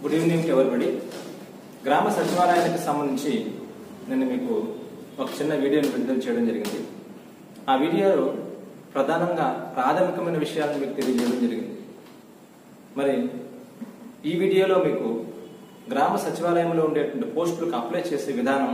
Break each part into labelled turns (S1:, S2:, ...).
S1: good evening everybody గ్రామ సచివాలయానికి సంబంధించి నేను మీకు ఒక చిన్న వీడియోని విడుదల చేయడం జరిగింది ఆ వీడియోలో ప్రధానంగా ప్రాథమికమైన విషయాలను మీకు తెలియజేయడం జరిగింది మరి ఈ వీడియోలో మీకు గ్రామ సచివాలయంలో ఉండేటువంటి పోస్టులకు అప్లై చేసే విధానం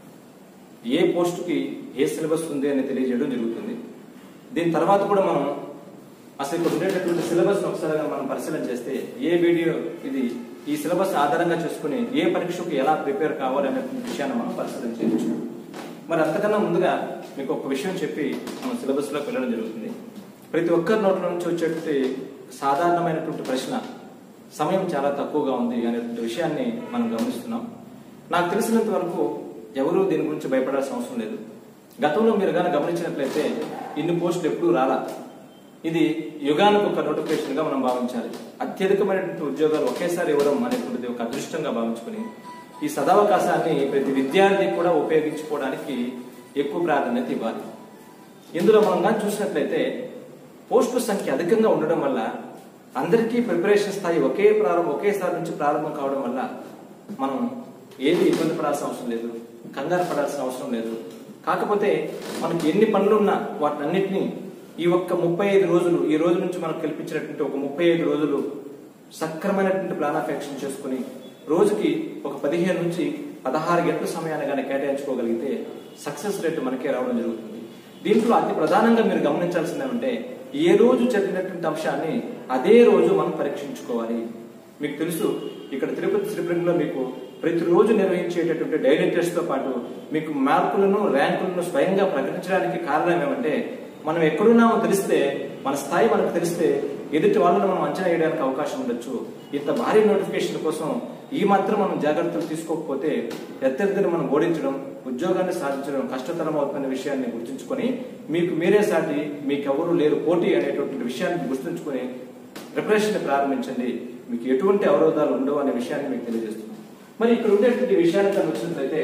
S1: ఏ పోస్టుకి ఏ సిలబస్ ఉంది అని తెలియజేయడం జరుగుతుంది దీని తర్వాత కూడా మనం అసలు ఇక్కడ ఉండేటటువంటి సిలబస్ ఒకసారి మనం పరిశీలన చేస్తే ఏ వీడియో ఇది ఈ సిలబస్ ఆధారంగా చేసుకుని ఏ పరీక్షకు ఎలా ప్రిపేర్ కావాలనే విషయాన్ని మనం పరిశీలన చేయవచ్చు మరి అంతకన్నా ముందుగా మీకు ఒక విషయం చెప్పి మనం సిలబస్ లోకి వెళ్ళడం జరుగుతుంది ప్రతి ఒక్కరి నోట్ల నుంచి వచ్చేటువంటి సాధారణమైనటువంటి ప్రశ్న సమయం చాలా తక్కువగా ఉంది అనేటువంటి విషయాన్ని మనం గమనిస్తున్నాం నాకు తెలిసినంత వరకు ఎవరూ దీని గురించి భయపడాల్సిన అవసరం లేదు గతంలో మీరు కానీ గమనించినట్లయితే ఇన్ని పోస్టులు ఎప్పుడూ రాలా ఇది యుగానికి ఒక నోటిఫికేషన్ గా మనం భావించాలి అత్యధికమైనటువంటి ఉద్యోగాలు ఒకేసారి ఇవ్వడం అనేటువంటిది ఒక అదృష్టంగా భావించుకుని ఈ సదావకాశాన్ని ప్రతి విద్యార్థి కూడా ఉపయోగించుకోవడానికి ఎక్కువ ప్రాధాన్యత ఇవ్వాలి ఇందులో మనం కానీ చూసినట్లయితే పోస్టుల సంఖ్య అధికంగా ఉండడం వల్ల అందరికీ ప్రిపరేషన్ స్థాయి ఒకే ప్రారంభం ఒకేసారి నుంచి ప్రారంభం కావడం వల్ల మనం ఏది ఇబ్బంది పడాల్సిన అవసరం లేదు కంగారు పడాల్సిన అవసరం లేదు కాకపోతే మనకి ఎన్ని పనులున్నా వాటినన్నింటినీ ఈ ఒక్క ముప్పై ఐదు రోజులు ఈ రోజు నుంచి మనకు కల్పించినటువంటి ఒక ముప్పై ఐదు రోజులు సక్రమైనటువంటి ప్లాన్ ఆఫ్ యాక్షన్ చేసుకుని రోజుకి ఒక పదిహేను నుంచి పదహారు గంటల సమయాన్ని కానీ కేటాయించుకోగలిగితే సక్సెస్ రేట్ మనకే రావడం జరుగుతుంది దీంట్లో అతి ప్రధానంగా మీరు గమనించాల్సింది ఏమంటే ఏ రోజు చదివినటువంటి అంశాన్ని అదే రోజు మనం పరీక్షించుకోవాలి మీకు తెలుసు ఇక్కడ తిరుపతి శ్రీపురంలో మీకు ప్రతిరోజు నిర్వహించేటటువంటి డైలీ టెస్ట్ తో పాటు మీకు మార్కులను ర్యాంకులను స్వయంగా ప్రకటించడానికి కారణం ఏమంటే మనం ఎక్కడున్నామో తెలిస్తే మన స్థాయి మనకు తెలిస్తే ఎదుటి వాళ్ళను మనం అంచనా వేయడానికి అవకాశం ఉండొచ్చు ఇంత భారీ నోటిఫికేషన్ కోసం ఈ మాత్రం మనం జాగ్రత్తలు తీసుకోకపోతే ప్రత్యర్థిని మనం ఓడించడం ఉద్యోగాన్ని సాధించడం కష్టతరం అవుతున్న విషయాన్ని గుర్తుంచుకొని మీకు మీరే సాటి మీకెవరూ లేరు పోటీ అనేటువంటి విషయాన్ని గుర్తుంచుకొని ప్రిపరేషన్ ప్రారంభించండి మీకు ఎటువంటి అవరోధాలు ఉండవు అనే విషయాన్ని మీకు తెలియజేస్తున్నాం మరి ఇక్కడ ఉండేటువంటి విషయాన్ని కనుక వచ్చినట్లయితే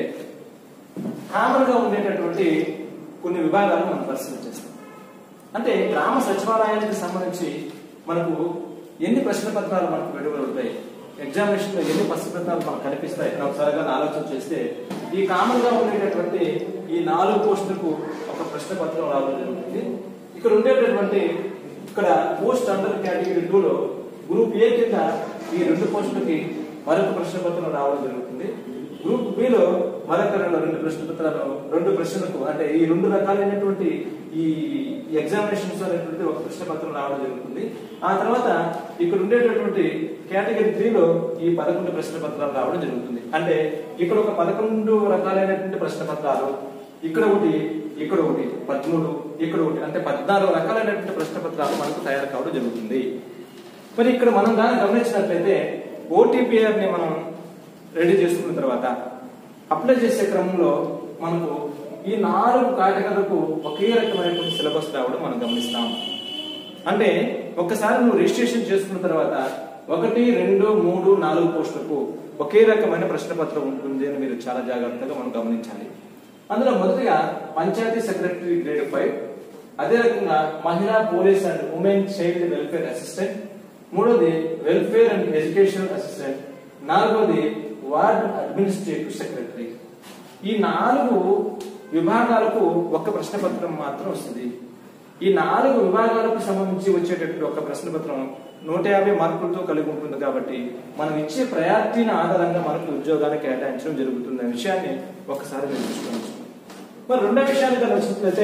S1: కామన్ గా ఉండేటటువంటి కొన్ని విభాగాలు మనం పరిశీలన చేస్తాం అంటే గ్రామ సచివాలయానికి సంబంధించి మనకు ఎన్ని ప్రశ్న పత్రాలు మనకు విడుదల ఉంటాయి ఎగ్జామినేషన్ లో ఎన్ని ప్రశ్న పత్రాలు మనకు కనిపిస్తాయి అని ఒకసారి కానీ ఆలోచన చేస్తే ఈ కామన్ గా ఉండేటటువంటి ఈ నాలుగు పోస్టులకు ఒక ప్రశ్న పత్రం రావడం జరుగుతుంది ఇక్కడ ఉండేటటువంటి ఇక్కడ పోస్ట్ అండర్ కేటగిరీ టూ లో గ్రూప్ ఏ కింద ఈ రెండు పోస్టులకి మరొక ప్రశ్న పత్రం రావడం జరుగుతుంది గ్రూప్ బి లో మరొక రెండు రెండు ప్రశ్న పత్రాలు రెండు ప్రశ్నలకు అంటే ఈ రెండు రకాలైనటువంటి ఈ ఎగ్జామినేషన్స్ అనేటువంటి ఒక ప్రశ్న పత్రం రావడం జరుగుతుంది ఆ తర్వాత ఇక్కడ ఉండేటటువంటి కేటగిరీ త్రీలో ఈ పదకొండు ప్రశ్న పత్రాలు రావడం జరుగుతుంది అంటే ఇక్కడ ఒక పదకొండు రకాలైనటువంటి ప్రశ్న పత్రాలు ఇక్కడ ఒకటి ఇక్కడ ఒకటి పదమూడు ఇక్కడ ఒకటి అంటే పద్నాలుగు రకాలైనటువంటి ప్రశ్న పత్రాలు మనకు తయారు కావడం జరుగుతుంది మరి ఇక్కడ మనం దాన్ని గమనించినట్లయితే ఓటీపీఆర్ ని మనం రెడీ చేసుకున్న తర్వాత అప్లై చేసే క్రమంలో మనకు ఈ నాలుగు కేటగిరీలకు ఒకే రకమైనటువంటి సిలబస్ రావడం మనం గమనిస్తాం అంటే ఒక్కసారి నువ్వు రిజిస్ట్రేషన్ చేసుకున్న తర్వాత ఒకటి రెండు మూడు నాలుగు పోస్టులకు ఒకే రకమైన ప్రశ్న పత్రం ఉంటుంది అని మీరు చాలా జాగ్రత్తగా మనం గమనించాలి అందులో మొదటిగా పంచాయతీ సెక్రటరీ గ్రేడ్ ఫైవ్ అదే రకంగా మహిళా police and women child welfare assistant మూడోది వెల్ఫేర్ అండ్ ఎడ్యుకేషన్ అసిస్టెంట్ నాలుగోది వార్డ్ అడ్మినిస్ట్రేటివ్ సెక్రటరీ ఈ నాలుగు విభాగాలకు ఒక ప్రశ్న పత్రం మాత్రం వస్తుంది ఈ నాలుగు విభాగాలకు సంబంధించి వచ్చేటటువంటి ఒక ప్రశ్న పత్రం నూట యాభై మార్కులతో కలిగి ఉంటుంది కాబట్టి మనం ఇచ్చే ప్రయారిటీని ఆధారంగా మనకు ఉద్యోగాన్ని కేటాయించడం జరుగుతుంది అనే విషయాన్ని ఒకసారి మీరు చూసుకోవచ్చు మరి రెండో విషయాన్ని కనుక వచ్చినట్లయితే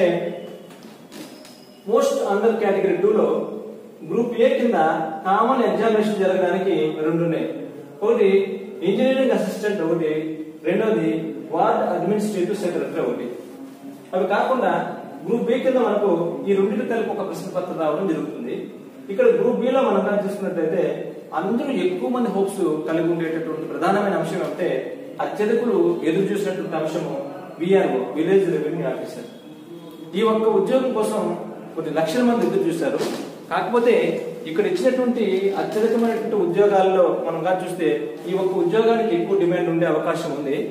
S1: పోస్ట్ అండర్ కేటగిరీ టూలో గ్రూప్ ఏ కింద కామన్ ఎగ్జామినేషన్ జరగడానికి రెండు ఉన్నాయి ఒకటి ఇంజనీరింగ్ అసిస్టెంట్ ఒకటి రెండోది వార్డ్ అడ్మినిస్ట్రేటివ్ సెక్రటరీ ఒకటి అవి కాకుండా గ్రూప్ బి కింద మనకు ఈ రెండింటి కలిపి ఒక ప్రశ్న పత్రం రావడం జరుగుతుంది ఇక్కడ గ్రూప్ బి లో మనం కానీ చూసుకున్నట్లయితే అందరూ ఎక్కువ మంది హోప్స్ కలిగి ఉండేటటువంటి ప్రధానమైన అంశం అంటే అత్యధికులు ఎదురు చూసినటువంటి అంశము విఆర్ఓ విలేజ్ రెవెన్యూ ఆఫీసర్ ఈ ఒక్క ఉద్యోగం కోసం కొన్ని లక్షల మంది ఎదురు చూశారు కాకపోతే ఇక్కడ ఇచ్చినటువంటి అత్యధికమైనటువంటి ఉద్యోగాల్లో మనం కానీ చూస్తే ఈ ఒక్క ఉద్యోగానికి ఎక్కువ డిమాండ్ ఉండే అవకాశం ఉంది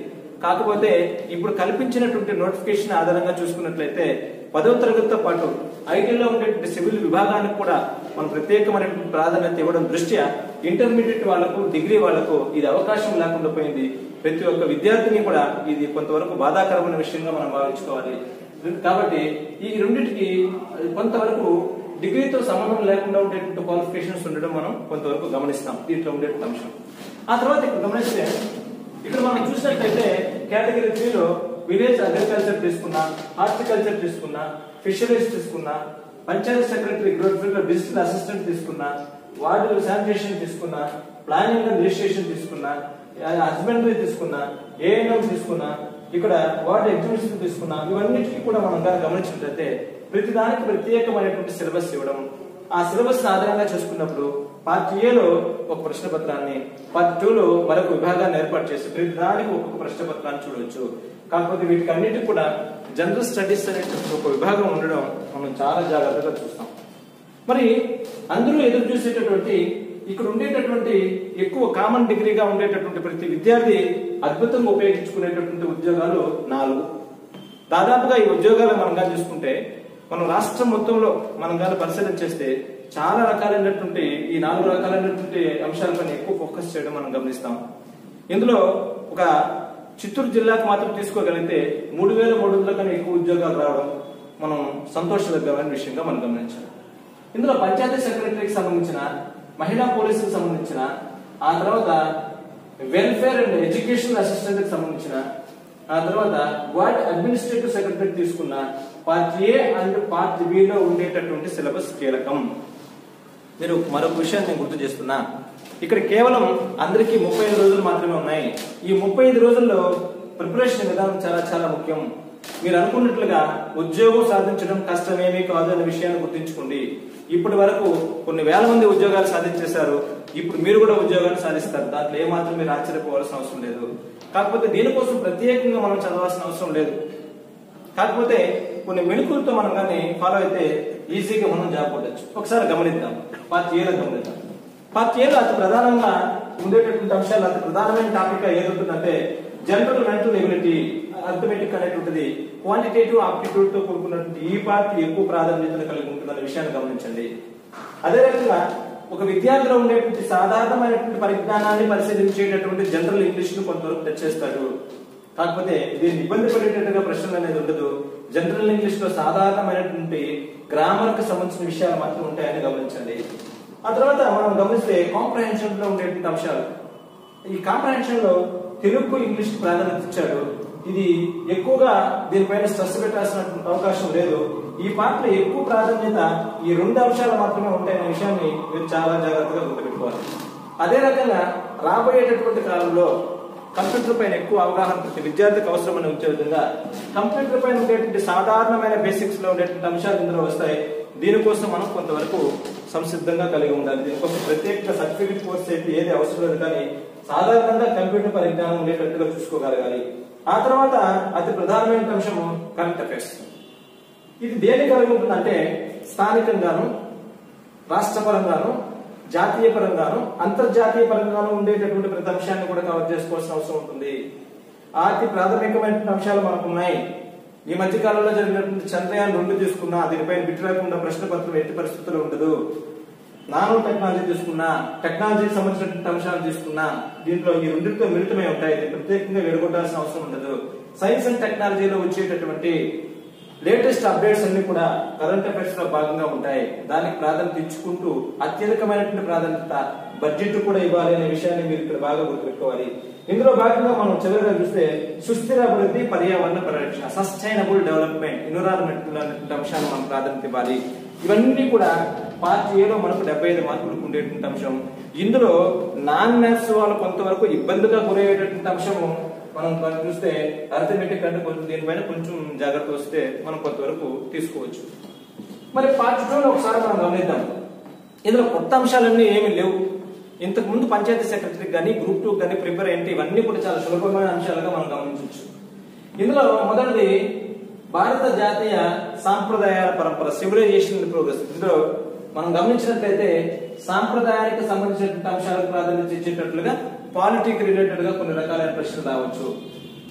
S1: కాకపోతే ఇప్పుడు కల్పించినటువంటి నోటిఫికేషన్ ఆధారంగా చూసుకున్నట్లయితే పదవ తరగతితో పాటు ఐటీలో ఉండేటువంటి సివిల్ విభాగానికి కూడా మనం ప్రత్యేకమైనటువంటి ప్రాధాన్యత ఇవ్వడం దృష్ట్యా ఇంటర్మీడియట్ వాళ్లకు డిగ్రీ వాళ్లకు ఇది అవకాశం లేకుండా పోయింది ప్రతి ఒక్క విద్యార్థిని కూడా ఇది కొంతవరకు బాధాకరమైన విషయంగా మనం భావించుకోవాలి కాబట్టి ఈ రెండింటికి కొంతవరకు డిగ్రీతో సంబంధం లేకుండా ఉండేటువంటి క్వాలిఫికేషన్స్ ఉండడం మనం కొంతవరకు గమనిస్తాం దీంట్లో ఉండేటువంటి అంశం ఆ తర్వాత ఇక్కడ గమనిస్తే ఇక్కడ మనం చూసినట్లయితే కేటగిరీ త్రీలో విలేజ్ అగ్రికల్చర్ తీసుకున్నా హార్టికల్చర్ తీసుకున్నా ఫిషరీస్ తీసుకున్నా panchayat secretary growth digital assistant తీసుకున్నా వార్డు శానిటేషన్ తీసుకున్నా ప్లానింగ్ అండ్ రిజిస్ట్రేషన్ తీసుకున్నా హస్బెండరీ తీసుకున్నా ఏఎన్ఎం తీసుకున్నా ఇక్కడ వార్డు ఎగ్జిబిషన్ తీసుకున్నా ఇవన్నిటికీ కూడా మనం కనుక గమనించినట్లయితే ప్రతి దానికి ప్రత్యేకమైనటువంటి సిలబస్ ఇవ్వడం ఆ సిలబస్ ఆధారంగా చేసుకున్నప్పుడు పార్ట్ ఏలో ఒక ప్రశ్న పత్రాన్ని పార్ట్ టూలో మరొక విభాగాన్ని ఏర్పాటు చేసి ప్రతి దానికి ఒక్కొక్క ప్రశ్న పత్రాన్ని చూడవచ్చు కాకపోతే వీటికి అన్నిటికీ కూడా జనరల్ స్టడీస్ అనేటువంటి ఒక విభాగం ఉండడం మనం చాలా జాగ్రత్తగా చూస్తాం మరి అందరూ ఎదురు చూసేటటువంటి ఇక్కడ ఉండేటటువంటి ఎక్కువ కామన్ డిగ్రీగా ఉండేటటువంటి ప్రతి విద్యార్థి అద్భుతంగా ఉపయోగించుకునేటటువంటి ఉద్యోగాలు నాలుగు దాదాపుగా ఈ ఉద్యోగాలు మనం కానీ చూసుకుంటే మనం రాష్ట్రం మొత్తంలో మనం కానీ పరిశీలన చేస్తే చాలా రకాలైనటువంటి ఈ నాలుగు రకాలైనటువంటి అంశాలపైన ఎక్కువ ఫోకస్ చేయడం మనం గమనిస్తాం ఇందులో ఒక చిత్తూరు జిల్లాకు మాత్రం తీసుకోగలిగితే మూడు వేల మూడు వందల కన్నా ఎక్కువ ఉద్యోగాలు రావడం మనం సంతోషదగ్గమైన విషయంగా మనం గమనించాలి ఇందులో పంచాయతీ సెక్రటరీకి సంబంధించిన మహిళా పోలీసులకు సంబంధించిన ఆ తర్వాత వెల్ఫేర్ అండ్ ఎడ్యుకేషన్ అసిస్టెంట్ కి సంబంధించిన ఆ తర్వాత వార్డ్ అడ్మినిస్ట్రేటివ్ సెక్రటరీ తీసుకున్న part A and part B లో ఉండేటటువంటి సిలబస్ కీలకం మీరు మరొక విషయాన్ని నేను గుర్తు చేస్తున్నా ఇక్కడ కేవలం అందరికీ ముప్పై ఐదు రోజులు మాత్రమే ఉన్నాయి ఈ ముప్పై ఐదు రోజుల్లో ప్రిపరేషన్ విధానం చాలా చాలా ముఖ్యం మీరు అనుకున్నట్లుగా ఉద్యోగం సాధించడం కష్టమేమీ కాదు అనే విషయాన్ని గుర్తుంచుకోండి ఇప్పటి వరకు కొన్ని వేల మంది ఉద్యోగాలు సాధించేశారు ఇప్పుడు మీరు కూడా ఉద్యోగాలు సాధిస్తారు దాంట్లో ఏమాత్రం మీరు ఆశ్చర్యపోవాల్సిన అవసరం లేదు కాకపోతే దీనికోసం ప్రత్యేకంగా మనం చదవాల్సిన అవసరం లేదు కాకపోతే కొన్ని మెళుకులతో మనం కానీ ఫాలో అయితే ఈజీగా మనం జాబ్ కొట్టచ్చు ఒకసారి గమనిద్దాం పార్ట్ ఏలో గమనిద్దాం పార్ట్ ఏలో అతి ప్రధానంగా ఉండేటటువంటి అంశాలు అతి ప్రధానమైన టాపిక్ ఏది ఉంటుందంటే జనరల్ మెంటల్ ఎబిలిటీ అర్థమెటిక్ అనేటువంటిది క్వాంటిటేటివ్ ఆప్టిట్యూడ్ తో కూడుకున్నటువంటి ఈ పార్ట్ ఎక్కువ ప్రాధాన్యతను కలిగి ఉంటుందనే విషయాన్ని గమనించండి అదే రకంగా ఒక విద్యార్థిలో ఉండేటువంటి సాధారణమైనటువంటి పరిజ్ఞానాన్ని పరిశీలించేటటువంటి జనరల్ ఇంగ్లీష్ ను కొంతవరకు తెచ్చేస్తాడు కాకపోతే దీన్ని ఇబ్బంది పడేటట్టుగా ప్రశ్నలు అనేది ఉండదు జనరల్ ఇంగ్లీష్ లో సాధారణమైనటువంటి గ్రామర్ కు సంబంధించిన విషయాలు మాత్రం ఉంటాయని గమనించండి ఆ తర్వాత మనం గమనిస్తే కాంప్రహెన్షన్ లో ఉండేటువంటి అంశాలు ఈ కాంప్రహెన్షన్ లో తెలుగు ఇంగ్లీష్ కి ప్రాధాన్యత ఇచ్చాడు ఇది ఎక్కువగా దీనిపైన స్ట్రెస్ పెట్టాల్సిన అవకాశం లేదు ఈ పాటలో ఎక్కువ ప్రాధాన్యత ఈ రెండు అంశాలు మాత్రమే ఉంటాయనే విషయాన్ని మీరు చాలా జాగ్రత్తగా గుర్తుపెట్టుకోవాలి అదే రకంగా రాబోయేటటువంటి కాలంలో కంప్యూటర్ పైన ఎక్కువ అవగాహన ప్రతి విద్యార్థికి అవసరమని వచ్చే విధంగా కంప్యూటర్ పైన ఉండేటువంటి సాధారణమైన బేసిక్స్ లో ఉండేటువంటి అంశాలు ఇందులో వస్తాయి దీనికోసం మనం కొంతవరకు సంసిద్ధంగా కలిగి ఉండాలి దీనికోసం ప్రత్యేక సర్టిఫికెట్ కోర్స్ అయితే ఏది అవసరం లేదు కానీ సాధారణంగా కంప్యూటర్ పరిజ్ఞానం ఉండేటట్టుగా చూసుకోగలగాలి ఆ తర్వాత అతి ప్రధానమైన అంశము కరెంట్ అఫైర్స్ ఇది దేని కలిగి ఉంటుందంటే స్థానికంగాను రాష్ట్ర పరంగాను జాతీయ పరంగాను అంతర్జాతీయ పరంగాను ఉండేటటువంటి ప్రతి అంశాన్ని కూడా కవర్ చేసుకోవాల్సిన అవసరం ఉంటుంది అతి ప్రాథమికమైన అంశాలు మనకు ఉన్నాయి ఈ మధ్య కాలంలో జరిగినటువంటి చంద్రయాన్ రెండు తీసుకున్నా దీనిపైన బిట్టు లేకుండా ప్రశ్న పత్రం ఎట్టి పరిస్థితుల్లో ఉండదు నానో టెక్నాలజీ తీసుకున్నా టెక్నాలజీకి సంబంధించినటువంటి అంశాలు తీసుకున్నా దీంట్లో ఈ రెండింటితో మిళితమై ఉంటాయి ఇది ప్రత్యేకంగా విడగొట్టాల్సిన అవసరం ఉండదు సైన్స్ అండ్ టెక్నాలజీలో వచ్చేటటువంటి లేటెస్ట్ అప్డేట్స్ అన్ని కూడా కరెంట్ అఫైర్స్ లో భాగంగా ఉంటాయి దానికి ప్రాధాన్యత ఇచ్చుకుంటూ అత్యధికమైనటువంటి ప్రాధాన్యత బడ్జెట్ కూడా ఇవ్వాలి అనే విషయాన్ని మీరు ఇక్కడ బాగా గుర్తుపెట్టుకోవాలి ఇందులో భాగంగా మనం చివరిగా చూస్తే సుస్థిర అభివృద్ధి పర్యావరణ పరిరక్షణ సస్టైనబుల్ డెవలప్మెంట్ ఎన్విరాన్మెంట్ అంశాన్ని మనం ప్రాధాన్యత ఇవ్వాలి ఇవన్నీ కూడా పార్ట్ ఏలో మనకు డెబ్బై ఐదు మార్కులకు ఉండేటువంటి అంశం ఇందులో నాన్ మ్యాథ్స్ వాళ్ళు కొంతవరకు ఇబ్బందిగా గురయ్యేటటువంటి అంశము మనం కనుక చూస్తే అర్థమెటిక్ అంటే కొంచెం దీనిపైన కొంచెం జాగ్రత్త వస్తే మనం కొంతవరకు తీసుకోవచ్చు మరి పార్ట్ టూలో ఒకసారి మనం గమనిద్దాం ఇందులో కొత్త అంశాలన్నీ ఏమీ లేవు ఇంతకు ముందు పంచాయతీ సెక్రటరీ కానీ గ్రూప్ టూ కానీ ప్రిపేర్ ఏంటి ఇవన్నీ కూడా చాలా సులభమైన అంశాలుగా మనం గమనించవచ్చు ఇందులో మొదటిది భారత జాతీయ సాంప్రదాయాల పరంపర సివిలైజేషన్ ప్రోగ్రెస్ ఇందులో మనం గమనించినట్లయితే సాంప్రదాయానికి సంబంధించినటువంటి అంశాలకు ప్రాధాన్యత ఇచ్చేటట్లుగా పాలిటిక్ రిలేటెడ్ గా కొన్ని రకాలైన ప్రశ్నలు రావచ్చు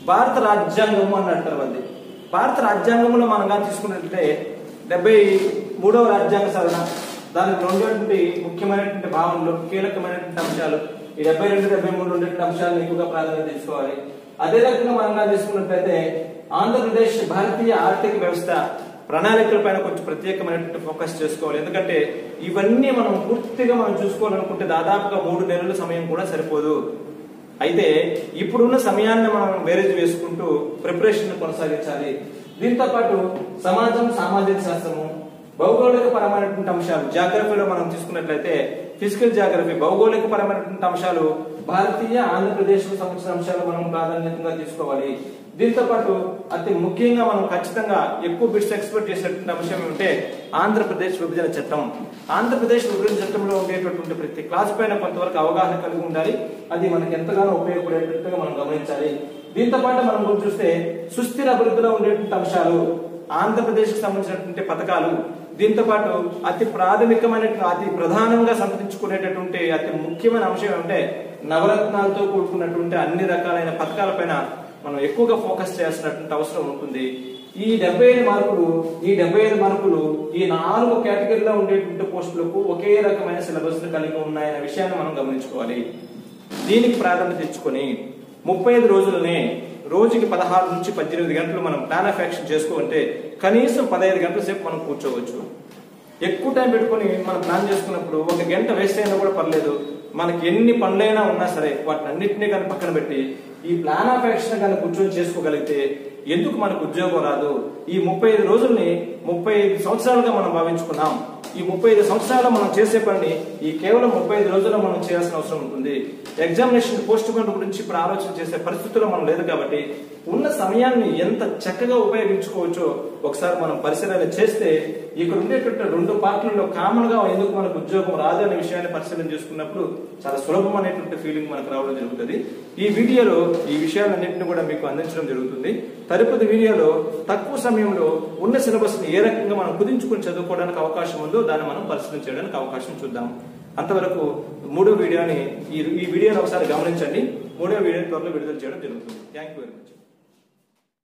S1: భారత రాజ్యాంగము అని అంటారు అది భారత రాజ్యాంగంలో మనం కానీ తీసుకున్నట్లయితే డెబ్బై మూడవ రాజ్యాంగ సవరణ దానికి ఉండేటువంటి ముఖ్యమైనటువంటి భావనలు కీలకమైనటువంటి అంశాలు ఈ డెబ్బై రెండు డెబ్బై మూడు ఉండేటువంటి అంశాలను ఎక్కువగా ప్రాధాన్యత తీసుకోవాలి అదే రకంగా మనం కానీ తీసుకున్నట్లయితే ఆంధ్రప్రదేశ్ భారతీయ ఆర్థిక వ్యవస్థ ప్రణాళికల పైన కొంచెం ప్రత్యేకమైనటువంటి ఫోకస్ చేసుకోవాలి ఎందుకంటే ఇవన్నీ మనం పూర్తిగా మనం చూసుకోవాలనుకుంటే దాదాపుగా మూడు నెలల సమయం కూడా సరిపోదు అయితే ఇప్పుడున్న సమయాన్ని మనం వేరేజ్ వేసుకుంటూ ప్రిపరేషన్ కొనసాగించాలి దీంతో పాటు సమాజం సామాజిక శాస్త్రము భౌగోళిక పరమైనటువంటి అంశాలు జాగ్రఫీలో మనం తీసుకున్నట్లయితే ఫిజికల్ జాగ్రఫీ భౌగోళిక పరమైనటువంటి అంశాలు భారతీయ ఆంధ్రప్రదేశ్ కు సంబంధించిన అంశాలు మనం ప్రాధాన్యతగా తీసుకోవాలి దీంతో పాటు అతి ముఖ్యంగా మనం ఖచ్చితంగా ఎక్కువ బిట్స్ ఎక్స్పెక్ట్ చేసేటువంటి అంశం ఏమంటే ఆంధ్రప్రదేశ్ విభజన చట్టం ఆంధ్రప్రదేశ్ విభజన చట్టంలో ఉండేటటువంటి ప్రతి క్లాస్ పైన కొంతవరకు అవగాహన కలిగి ఉండాలి అది మనకి ఎంతగానో ఉపయోగపడేటట్టుగా మనం గమనించాలి దీంతో పాటు మనం కొంచెం చూస్తే సుస్థిర అభివృద్ధిలో ఉండేటువంటి అంశాలు ఆంధ్రప్రదేశ్ కి సంబంధించినటువంటి పథకాలు దీంతో పాటు అతి ప్రాథమికమైన అతి ప్రధానంగా సంతరించుకునేటటువంటి అతి ముఖ్యమైన అంశం ఏమంటే నవరత్నాలతో కూడుకున్నటువంటి అన్ని రకాలైన పథకాలపైన మనం ఎక్కువగా ఫోకస్ చేయాల్సినటువంటి అవసరం ఉంటుంది ఈ డెబ్బై ఐదు మార్కులు ఈ డెబ్బై ఐదు మార్కులు ఈ నాలుగు కేటగిరీలో ఉండేటువంటి పోస్టులకు ఒకే రకమైన సిలబస్ కలిగి ఉన్నాయనే విషయాన్ని మనం గమనించుకోవాలి దీనికి ప్రాధాన్యత ఇచ్చుకొని ముప్పై ఐదు రోజులనే రోజుకి పదహారు నుంచి పద్దెనిమిది గంటలు మనం ప్లాన్ ఆఫ్ యాక్షన్ చేసుకుంటే కనీసం పదహైదు గంటల సేపు మనం కూర్చోవచ్చు ఎక్కువ టైం పెట్టుకొని మనం ప్లాన్ చేసుకున్నప్పుడు ఒక గంట వేస్ట్ అయినా కూడా పర్లేదు మనకి ఎన్ని పనులైనా ఉన్నా సరే వాటిని అన్నింటినీ కానీ పక్కన పెట్టి ఈ ప్లాన్ ఆఫ్ యాక్షన్ కానీ కూర్చొని చేసుకోగలిగితే ఎందుకు మనకు ఉద్యోగం రాదు ఈ ముప్పై ఐదు రోజుల్ని ముప్పై ఐదు సంవత్సరాలుగా మనం భావించుకున్నాం ఈ ముప్పై ఐదు సంవత్సరాలు మనం చేసే పని ఈ కేవలం ముప్పై ఐదు రోజుల్లో మనం చేయాల్సిన అవసరం ఉంటుంది ఎగ్జామినేషన్ పోస్ట్ పోన్ గురించి ఇప్పుడు ఆలోచన చేసే పరిస్థితుల్లో మనం లేదు కాబట్టి ఉన్న సమయాన్ని ఎంత చక్కగా ఉపయోగించుకోవచ్చో ఒకసారి మనం పరిశీలన చేస్తే ఇక్కడ ఉండేటువంటి రెండు పార్టీల్లో కామన్ గా ఎందుకు మనకు ఉద్యోగం రాదు అనే విషయాన్ని పరిశీలన చేసుకున్నప్పుడు చాలా సులభం అనేటువంటి ఫీలింగ్ మనకు రావడం జరుగుతుంది ఈ వీడియోలో ఈ విషయాలన్నింటినీ కూడా మీకు అందించడం జరుగుతుంది తదుపరి వీడియోలో తక్కువ సమయంలో ఉన్న సిలబస్ ని ఏ రకంగా మనం కుదించుకుని చదువుకోవడానికి అవకాశం ఉందో దాన్ని మనం పరిశీలన చేయడానికి అవకాశం చూద్దాం అంతవరకు మూడో వీడియోని ఈ ఈ వీడియోని ఒకసారి గమనించండి మూడో వీడియో త్వరలో విడుదల చేయడం జరుగుతుంది థ్యాంక్ యూ వెరీ మచ్